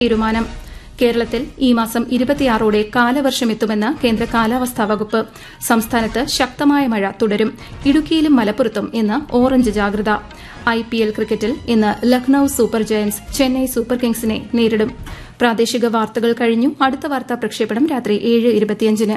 തീരുമാനം കേരളത്തിൽ ഈ മാസം ഇരുപത്തിയാറോടെ കാലവർഷമെത്തുമെന്ന് കേന്ദ്ര കാലാവസ്ഥാ വകുപ്പ് സംസ്ഥാനത്ത് ശക്തമായ മഴ തുടരും ഇടുക്കിയിലും മലപ്പുറത്തും ഇന്ന് ഓറഞ്ച് ജാഗ്രത ഐപിഎൽ ക്രിക്കറ്റിൽ ഇന്ന് Lucknow super giants Chennai super കിങ്സിനെ നേരിടും പ്രാദേശിക വാർത്തകൾ കഴിഞ്ഞു അടുത്ത വാർത്താ പ്രക്ഷേപണം രാത്രി ഏഴ് ഇരുപത്തിയഞ്ചിന്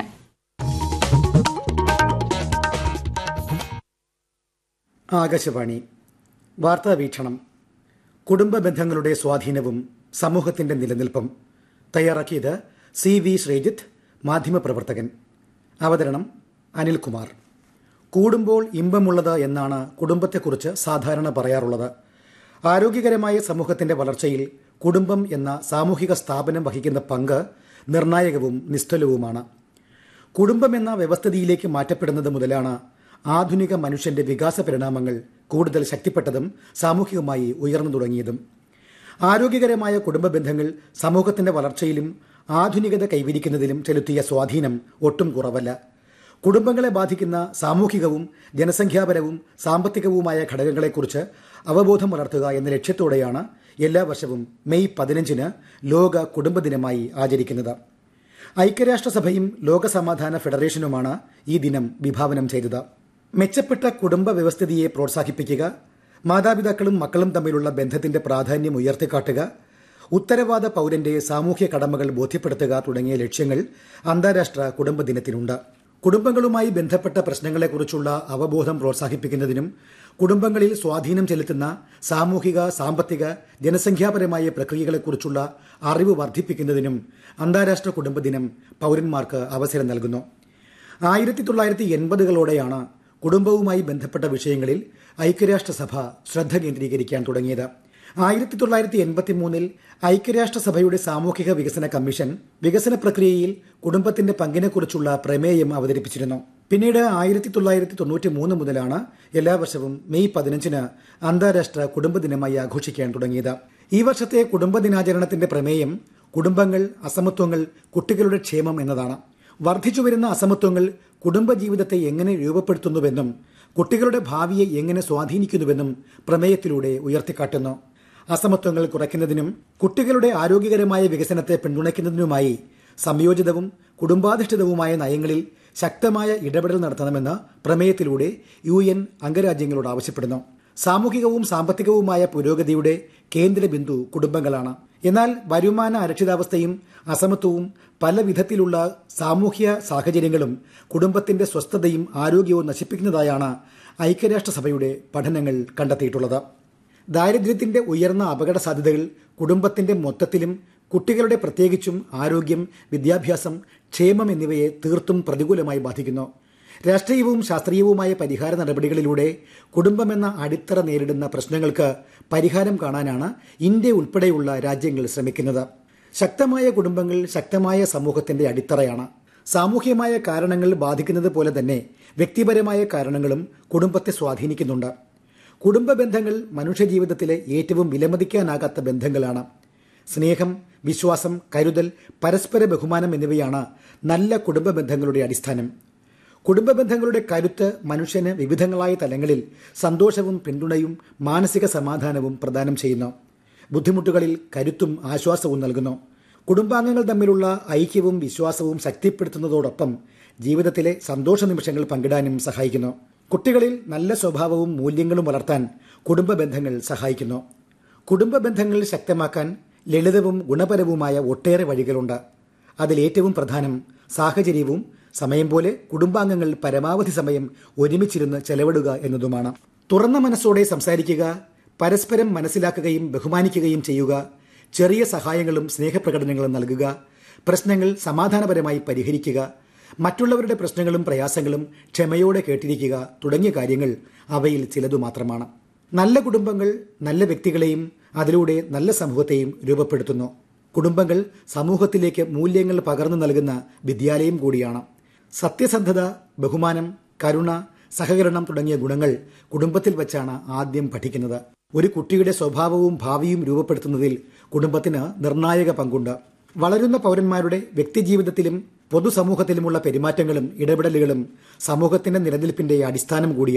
ആകാശവാണി വാർത്താ വീക്ഷണം കുടുംബ ബന്ധങ്ങളുടെ സ്വാധീനവും സമൂഹത്തിന്റെ നിലനിൽപ്പും തയ്യാറാക്കിയത് സി വി ശ്രീജിത്ത് മാധ്യമപ്രവർത്തകൻ അവതരണം അനിൽകുമാർ കൂടുമ്പോൾ ഇമ്പമുള്ളത് എന്നാണ് കുടുംബത്തെക്കുറിച്ച് സാധാരണ പറയാറുള്ളത് ആരോഗ്യകരമായ സമൂഹത്തിന്റെ വളർച്ചയിൽ കുടുംബം എന്ന സാമൂഹിക സ്ഥാപനം വഹിക്കുന്ന പങ്ക് നിർണായകവും നിസ്തുലവുമാണ് കുടുംബം എന്ന വ്യവസ്ഥിതിയിലേക്ക് മാറ്റപ്പെടുന്നത് മുതലാണ് ആധുനിക മനുഷ്യന്റെ വികാസ പരിണാമങ്ങൾ കൂടുതൽ ശക്തിപ്പെട്ടതും സാമൂഹികമായി ഉയർന്നു തുടങ്ങിയതും ആരോഗ്യകരമായ കുടുംബ ബന്ധങ്ങൾ സമൂഹത്തിന്റെ വളർച്ചയിലും ആധുനികത കൈവരിക്കുന്നതിലും ചെലുത്തിയ സ്വാധീനം ഒട്ടും കുറവല്ല കുടുംബങ്ങളെ ബാധിക്കുന്ന സാമൂഹികവും ജനസംഖ്യാപരവും സാമ്പത്തികവുമായ ഘടകങ്ങളെക്കുറിച്ച് അവബോധം വളർത്തുക എന്ന ലക്ഷ്യത്തോടെയാണ് എല്ലാ വർഷവും മെയ് പതിനഞ്ചിന് ലോക കുടുംബ ദിനമായി ആചരിക്കുന്നത് ഐക്യരാഷ്ട്രസഭയും ലോകസമാധാന ഫെഡറേഷനുമാണ് ഈ ദിനം വിഭാവനം ചെയ്തത് മെച്ചപ്പെട്ട കുടുംബ വ്യവസ്ഥിതിയെ പ്രോത്സാഹിപ്പിക്കുക മാതാപിതാക്കളും മക്കളും തമ്മിലുള്ള ബന്ധത്തിന്റെ പ്രാധാന്യം ഉയർത്തിക്കാട്ടുക ഉത്തരവാദ പൌരന്റെ സാമൂഹ്യ കടമകൾ ബോധ്യപ്പെടുത്തുക തുടങ്ങിയ ലക്ഷ്യങ്ങൾ അന്താരാഷ്ട്ര കുടുംബ ദിനത്തിനുണ്ട് കുടുംബങ്ങളുമായി ബന്ധപ്പെട്ട പ്രശ്നങ്ങളെക്കുറിച്ചുള്ള അവബോധം പ്രോത്സാഹിപ്പിക്കുന്നതിനും കുടുംബങ്ങളിൽ സ്വാധീനം ചെലുത്തുന്ന സാമൂഹിക സാമ്പത്തിക ജനസംഖ്യാപരമായ പ്രക്രിയകളെക്കുറിച്ചുള്ള അറിവ് വർദ്ധിപ്പിക്കുന്നതിനും അന്താരാഷ്ട്ര കുടുംബ ദിനം പൌരന്മാർക്ക് അവസരം നൽകുന്നു ആയിരത്തി തൊള്ളായിരത്തി എൺപതുകളോടെയാണ് കുടുംബവുമായി ബന്ധപ്പെട്ട വിഷയങ്ങളിൽ ഐക്യരാഷ്ട്രസഭ ശ്രദ്ധ കേന്ദ്രീകരിക്കാൻ തുടങ്ങിയത് ആയിരത്തി തൊള്ളായിരത്തി എൺപത്തി മൂന്നിൽ ഐക്യരാഷ്ട്രസഭയുടെ സാമൂഹിക വികസന കമ്മീഷൻ വികസന പ്രക്രിയയിൽ കുടുംബത്തിന്റെ പങ്കിനെക്കുറിച്ചുള്ള പ്രമേയം അവതരിപ്പിച്ചിരുന്നു പിന്നീട് ആയിരത്തി തൊള്ളായിരത്തി തൊണ്ണൂറ്റി മൂന്ന് മുതലാണ് എല്ലാ വർഷവും മെയ് പതിനഞ്ചിന് അന്താരാഷ്ട്ര കുടുംബ ദിനമായി ആഘോഷിക്കാൻ തുടങ്ങിയത് ഈ വർഷത്തെ കുടുംബ ദിനാചരണത്തിന്റെ പ്രമേയം കുടുംബങ്ങൾ അസമത്വങ്ങൾ കുട്ടികളുടെ ക്ഷേമം എന്നതാണ് വർദ്ധിച്ചുവരുന്ന അസമത്വങ്ങൾ കുടുംബജീവിതത്തെ എങ്ങനെ രൂപപ്പെടുത്തുന്നുവെന്നും കുട്ടികളുടെ ഭാവിയെ എങ്ങനെ സ്വാധീനിക്കുന്നുവെന്നും പ്രമേയത്തിലൂടെ ഉയർത്തിക്കാട്ടുന്നു അസമത്വങ്ങൾ കുറയ്ക്കുന്നതിനും കുട്ടികളുടെ ആരോഗ്യകരമായ വികസനത്തെ പിന്തുണയ്ക്കുന്നതിനുമായി സംയോജിതവും കുടുംബാധിഷ്ഠിതവുമായ നയങ്ങളിൽ ശക്തമായ ഇടപെടൽ നടത്തണമെന്ന് പ്രമേയത്തിലൂടെ യു എൻ അംഗരാജ്യങ്ങളോട് ആവശ്യപ്പെടുന്നു സാമൂഹികവും സാമ്പത്തികവുമായ പുരോഗതിയുടെ കേന്ദ്ര ബിന്ദു കുടുംബങ്ങളാണ് എന്നാൽ വരുമാന അരക്ഷിതാവസ്ഥയും അസമത്വവും പല വിധത്തിലുള്ള സാമൂഹ്യ സാഹചര്യങ്ങളും കുടുംബത്തിന്റെ സ്വസ്ഥതയും ആരോഗ്യവും നശിപ്പിക്കുന്നതായാണ് ഐക്യരാഷ്ട്രസഭയുടെ പഠനങ്ങൾ കണ്ടെത്തിയിട്ടുള്ളത് ദാരിദ്ര്യത്തിന്റെ ഉയർന്ന അപകട സാധ്യതകൾ കുടുംബത്തിന്റെ മൊത്തത്തിലും കുട്ടികളുടെ പ്രത്യേകിച്ചും ആരോഗ്യം വിദ്യാഭ്യാസം ക്ഷേമം എന്നിവയെ തീർത്തും പ്രതികൂലമായി ബാധിക്കുന്നു രാഷ്ട്രീയവും ശാസ്ത്രീയവുമായ പരിഹാര നടപടികളിലൂടെ കുടുംബമെന്ന അടിത്തറ നേരിടുന്ന പ്രശ്നങ്ങൾക്ക് പരിഹാരം കാണാനാണ് ഇന്ത്യ ഉൾപ്പെടെയുള്ള രാജ്യങ്ങൾ ശ്രമിക്കുന്നത് ശക്തമായ കുടുംബങ്ങൾ ശക്തമായ സമൂഹത്തിന്റെ അടിത്തറയാണ് സാമൂഹ്യമായ കാരണങ്ങൾ ബാധിക്കുന്നത് പോലെ തന്നെ വ്യക്തിപരമായ കാരണങ്ങളും കുടുംബത്തെ സ്വാധീനിക്കുന്നുണ്ട് കുടുംബ ബന്ധങ്ങൾ മനുഷ്യജീവിതത്തിലെ ഏറ്റവും വിലമതിക്കാനാകാത്ത ബന്ധങ്ങളാണ് സ്നേഹം വിശ്വാസം കരുതൽ പരസ്പര ബഹുമാനം എന്നിവയാണ് നല്ല കുടുംബ ബന്ധങ്ങളുടെ അടിസ്ഥാനം കുടുംബ ബന്ധങ്ങളുടെ കരുത്ത് മനുഷ്യന് വിവിധങ്ങളായ തലങ്ങളിൽ സന്തോഷവും പിന്തുണയും മാനസിക സമാധാനവും പ്രദാനം ചെയ്യുന്നു ബുദ്ധിമുട്ടുകളിൽ കരുത്തും ആശ്വാസവും നൽകുന്നു കുടുംബാംഗങ്ങൾ തമ്മിലുള്ള ഐക്യവും വിശ്വാസവും ശക്തിപ്പെടുത്തുന്നതോടൊപ്പം ജീവിതത്തിലെ സന്തോഷ നിമിഷങ്ങൾ പങ്കിടാനും സഹായിക്കുന്നു കുട്ടികളിൽ നല്ല സ്വഭാവവും മൂല്യങ്ങളും വളർത്താൻ കുടുംബ ബന്ധങ്ങൾ സഹായിക്കുന്നു കുടുംബ ബന്ധങ്ങൾ ശക്തമാക്കാൻ ലളിതവും ഗുണപരവുമായ ഒട്ടേറെ വഴികളുണ്ട് അതിലേറ്റവും പ്രധാനം സാഹചര്യവും സമയം പോലെ കുടുംബാംഗങ്ങൾ പരമാവധി സമയം ഒരുമിച്ചിരുന്ന് ചെലവിടുക എന്നതുമാണ് തുറന്ന മനസ്സോടെ സംസാരിക്കുക പരസ്പരം മനസ്സിലാക്കുകയും ബഹുമാനിക്കുകയും ചെയ്യുക ചെറിയ സഹായങ്ങളും സ്നേഹപ്രകടനങ്ങളും നൽകുക പ്രശ്നങ്ങൾ സമാധാനപരമായി പരിഹരിക്കുക മറ്റുള്ളവരുടെ പ്രശ്നങ്ങളും പ്രയാസങ്ങളും ക്ഷമയോടെ കേട്ടിരിക്കുക തുടങ്ങിയ കാര്യങ്ങൾ അവയിൽ ചിലതു മാത്രമാണ് നല്ല കുടുംബങ്ങൾ നല്ല വ്യക്തികളെയും അതിലൂടെ നല്ല സമൂഹത്തെയും രൂപപ്പെടുത്തുന്നു കുടുംബങ്ങൾ സമൂഹത്തിലേക്ക് മൂല്യങ്ങൾ പകർന്നു നൽകുന്ന വിദ്യാലയം കൂടിയാണ് സത്യസന്ധത ബഹുമാനം കരുണ സഹകരണം തുടങ്ങിയ ഗുണങ്ങൾ കുടുംബത്തിൽ വെച്ചാണ് ആദ്യം പഠിക്കുന്നത് ഒരു കുട്ടിയുടെ സ്വഭാവവും ഭാവിയും രൂപപ്പെടുത്തുന്നതിൽ കുടുംബത്തിന് നിർണായക പങ്കുണ്ട് വളരുന്ന പൗരന്മാരുടെ വ്യക്തിജീവിതത്തിലും പൊതുസമൂഹത്തിലുമുള്ള പെരുമാറ്റങ്ങളും ഇടപെടലുകളും സമൂഹത്തിന്റെ നിലനിൽപ്പിന്റെ അടിസ്ഥാനം കൂടിയാണ്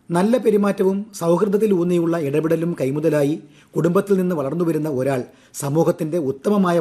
നല്ല പെരുമാറ്റവും സൗഹൃദത്തിൽ ഊന്നിയുള്ള ഇടപെടലും കൈമുതലായി കുടുംബത്തിൽ നിന്ന് വളർന്നുവരുന്ന ഒരാൾ സമൂഹത്തിന്റെ ഉത്തമമായ